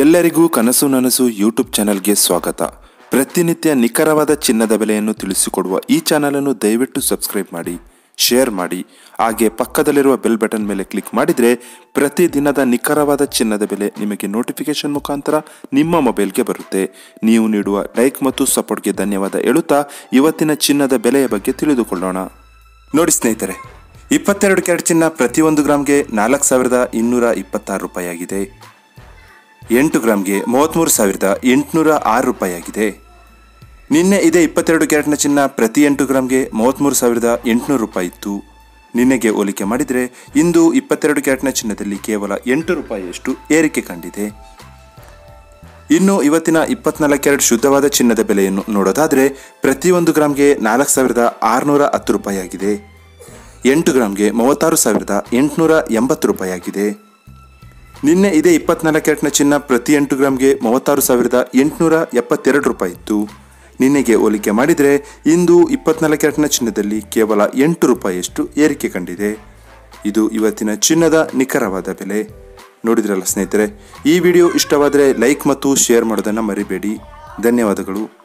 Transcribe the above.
ಎಲ್ಲರಿಗೂ ಕನಸು ನನಸು ಯೂಟ್ಯೂಬ್ ಚಾನಲ್ಗೆ ಸ್ವಾಗತ ಪ್ರತಿನಿತ್ಯ ನಿಖರವಾದ ಚಿನ್ನದ ಬೆಲೆಯನ್ನು ತಿಳಿಸಿಕೊಡುವ ಈ ಚಾನಲನ್ನು ದಯವಿಟ್ಟು ಸಬ್ಸ್ಕ್ರೈಬ್ ಮಾಡಿ ಶೇರ್ ಮಾಡಿ ಹಾಗೆ ಪಕ್ಕದಲ್ಲಿರುವ ಬೆಲ್ ಬಟನ್ ಮೇಲೆ ಕ್ಲಿಕ್ ಮಾಡಿದರೆ ಪ್ರತಿದಿನದ ನಿಖರವಾದ ಚಿನ್ನದ ಬೆಲೆ ನಿಮಗೆ ನೋಟಿಫಿಕೇಶನ್ ಮುಖಾಂತರ ನಿಮ್ಮ ಮೊಬೈಲ್ಗೆ ಬರುತ್ತೆ ನೀವು ನೀಡುವ ಲೈಕ್ ಮತ್ತು ಸಪೋರ್ಟ್ಗೆ ಧನ್ಯವಾದ ಹೇಳುತ್ತಾ ಇವತ್ತಿನ ಚಿನ್ನದ ಬೆಲೆಯ ಬಗ್ಗೆ ತಿಳಿದುಕೊಳ್ಳೋಣ ನೋಡಿ ಸ್ನೇಹಿತರೆ ಇಪ್ಪತ್ತೆರಡು ಕ್ಯಾರೆಟ್ ಚಿನ್ನ ಪ್ರತಿಯೊಂದು ಗ್ರಾಮ್ಗೆ ನಾಲ್ಕು ಸಾವಿರದ ಇನ್ನೂರ ಇಪ್ಪತ್ತಾರು ರೂಪಾಯಿ ಆಗಿದೆ ಎಂಟು ಗ್ರಾಮ್ಗೆ ಮೂವತ್ತ್ಮೂರು ಸಾವಿರದ ಎಂಟುನೂರ ಆರು ರೂಪಾಯಿ ಆಗಿದೆ ನಿನ್ನೆ ಇದೇ ಇಪ್ಪತ್ತೆರಡು ಕ್ಯಾರೆಟ್ನ ಚಿನ್ನ ಪ್ರತಿ ಎಂಟು ಗ್ರಾಮ್ಗೆ ಮೂವತ್ತ್ಮೂರು ಸಾವಿರದ ಎಂಟುನೂರು ರೂಪಾಯಿ ಇತ್ತು ನಿನ್ನೆಗೆ ಹೋಲಿಕೆ ಮಾಡಿದರೆ ಇಂದು ಇಪ್ಪತ್ತೆರಡು ಕ್ಯಾರೆಟ್ನ ಚಿನ್ನದಲ್ಲಿ ಕೇವಲ ಎಂಟು ರೂಪಾಯಿಯಷ್ಟು ಏರಿಕೆ ಕಂಡಿದೆ ಇನ್ನು ಇವತ್ತಿನ ಇಪ್ಪತ್ನಾಲ್ಕು ಕ್ಯಾರೆಟ್ ಶುದ್ಧವಾದ ಚಿನ್ನದ ಬೆಲೆಯನ್ನು ನೋಡೋದಾದರೆ ಪ್ರತಿಯೊಂದು ಗ್ರಾಮ್ಗೆ ನಾಲ್ಕು ಸಾವಿರದ ಆರುನೂರ ಹತ್ತು ರೂಪಾಯಿ ಆಗಿದೆ ಎಂಟು ಗ್ರಾಮ್ಗೆ ಮೂವತ್ತಾರು ಸಾವಿರದ ಎಂಟುನೂರ ಎಂಬತ್ತು ರೂಪಾಯಿ ಆಗಿದೆ ನಿನ್ನೆ ಇದೇ ಇಪ್ಪತ್ನಾಲ್ಕು ಕ್ಯಾರೆಟ್ನ ಚಿನ್ನ ಪ್ರತಿ ಎಂಟು ಗ್ರಾಮ್ಗೆ ಮೂವತ್ತಾರು ಸಾವಿರದ ಎಂಟುನೂರ ಎಪ್ಪತ್ತೆರಡು ರೂಪಾಯಿ ಇತ್ತು ನಿನ್ನೆಗೆ ಹೋಲಿಕೆ ಮಾಡಿದರೆ ಇಂದು ಇಪ್ಪತ್ನಾಲ್ಕು ಕ್ಯಾರೆಟ್ನ ಚಿನ್ನದಲ್ಲಿ ಕೇವಲ ಎಂಟು ರೂಪಾಯಿಯಷ್ಟು ಏರಿಕೆ ಕಂಡಿದೆ ಇದು ಇವತ್ತಿನ ಚಿನ್ನದ ನಿಖರವಾದ ಬೆಲೆ ನೋಡಿದ್ರಲ್ಲ ಸ್ನೇಹಿತರೆ ಈ ವಿಡಿಯೋ ಇಷ್ಟವಾದರೆ ಲೈಕ್ ಮತ್ತು ಶೇರ್ ಮಾಡೋದನ್ನು ಮರಿಬೇಡಿ ಧನ್ಯವಾದಗಳು